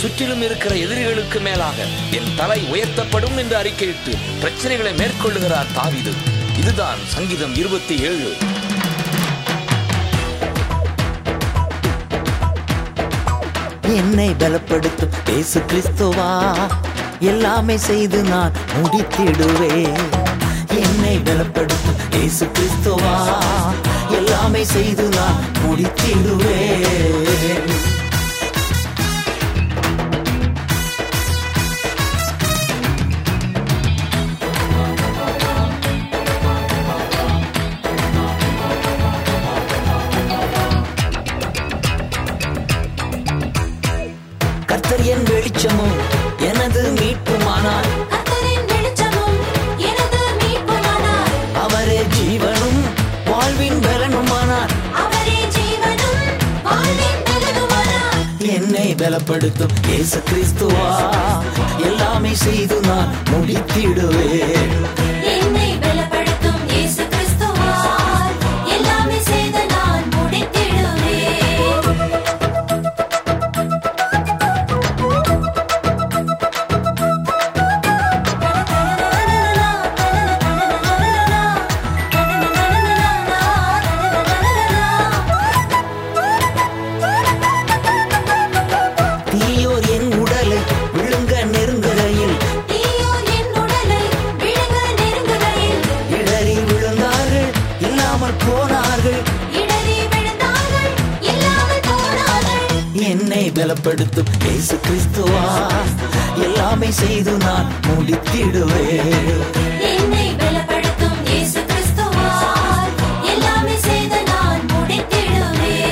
சுற்றிலும் இருக்கிற எதிரிகளுக்கு மேலாக என் தலை உயர்த்தப்படும் என்று அறிக்கையிட்டு பிரச்சனைகளை மேற்கொள்ளுகிறார் தாவீது இதுதான் சங்கீதம் இருபத்தி ஏழு என்னை பலப்படுத்தும் இயேசு கிறிஸ்துவா எல்லாமே செய்து நான் முடித்திடுவேன் என்னை பலப்படுத்தும் இயேசு கிறிஸ்துவா எல்லாமே செய்து நான் முடித்திடுவேன் கர்த்தர் என் வெளிச்சமும் எனது மீட்புமானார் கர்த்தரின் வெளிச்சமும் எனது மீட்புமானார். அவரே ஜீவனும் வாழ்வின் பலனுமானார் அவரே ஜீவனும் வாழ்வின் பலனுமானார். என்னை பலப்படுத்தும் இயேசு கிறிஸ்துவா எல்லாமே செய்து நான் முடித்திடுவேன் என்னை பலப்படுத்தும் இயேசு கிறிஸ்துவால் எல்லாமே செய்து நான் முடித்திடுவேன். தீயோர் என் உடலை விழுங்க நெருங்குகையில் தீயோர் என் உடலை விழுங்க நெருங்குகையில் இடறி விழுந்தார்கள் இல்லாமல் போனார்கள் இடறி விழுந்தார்கள் இல்லாமல் போனார்கள் என்னை பலப்படுத்தும் இயேசு கிறிஸ்துவா எல்லாமே செய்து நான் முடித்திடுவேன் என்னை பலப்படுத்தும் இயேசு கிறிஸ்துவால் எல்லாமே செய்து நான் முடித்திடுவேன்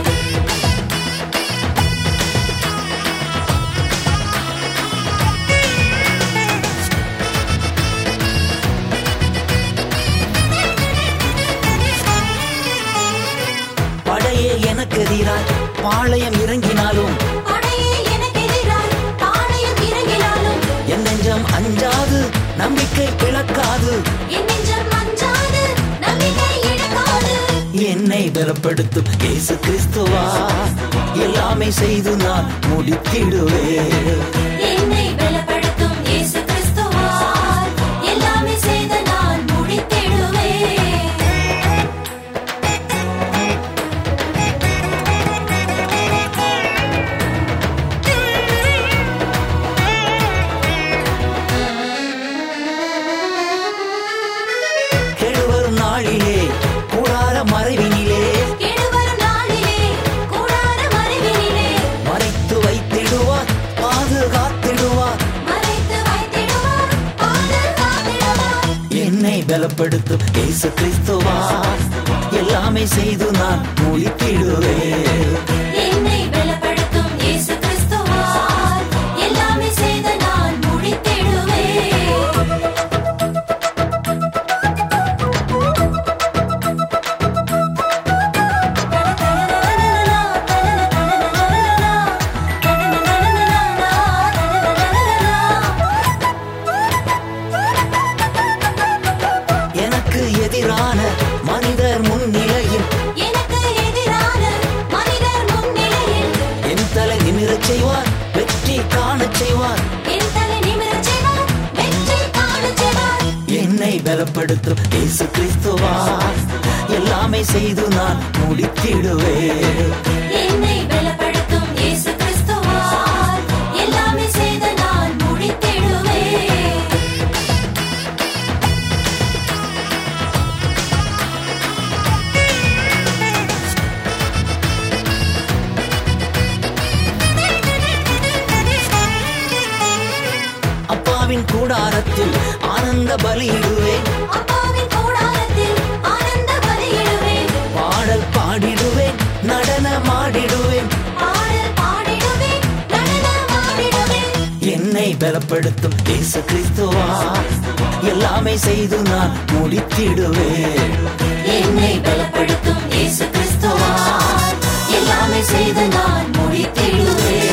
படையே எனக்கு எதிராய் பாளையம் இறங்கினாலும் படையே எனக்கு எதிராய் பாளையம் இறங்கினாலும் என் நெஞ்சம் அஞ்சாது நம்பிக்கை பிளக்காது என் நெஞ்சம் அஞ்சாது நம்பிக்கை இழக்காது என்னை பலப்படுத்தும் இயேசு கிறிஸ்துவா எல்லாமே செய்து நான் முடித்திடுவேன் என்னை பலப்படுத்தும் இயேசு கிறிஸ்துவால் எல்லாமே செய்து நான் முடித்திடுவேன் கெடுவரும் நாளிலே கூடார மறைவினிலே கெடுவரும் நாளிலே கூடார மறைவினிலே மறைத்து வைத்திடுவார் பாதுகாத்திடுவார் மறைத்து வைத்திடுவார் பாதுகாத்திடுவார் என்னை பலப்படுத்தும் இயேசு கிறிஸ்துவா எல்லாமே செய்து நான் முடித்திடுவேன் என்னை பலப்படுத்தும் இயேசு கிறிஸ்துவால் எல்லாமே செய்து நான் முடித்திடுவேன் எனக்கு எதிரான மனிதர் முன்னிலையில் எனக்கு எதிரான மனிதர் முன்னிலையில் என் தலை நிமிரச் செய்வார் வெற்றி காணச் செய்வார் என் தலை நிமிரச் செய்வார், வெற்றி காணச் செய்வார். என்னை பலப்படுத்தும் இயேசு கிறிஸ்துவா எல்லாமே செய்து நான் முடித்திடுவேன் என்னை பலப்படுத்தும் இயேசு கிறிஸ்துவால் எல்லாமே செய்து நான் முடித்திடுவேன் அப்பாவின் கூடாரத்தில் ஆனந்த பலியிடுவேன் அப்பாவின் கூடாரத்தில் ஆனந்த பலியிடுவேன் பாடல் பாடிடுவேன் நடனமாடிடுவேன் பாடல் பாடிடுவேன் நடனமாடிடுவேன் என்னை பலப்படுத்தும் இயேசு கிறிஸ்துவா எல்லாமே செய்து நான் முடித்திடுவேன் என்னை பலப்படுத்தும் இயேசு கிறிஸ்துவால் எல்லாமே செய்து நான் முடித்திடுவேன்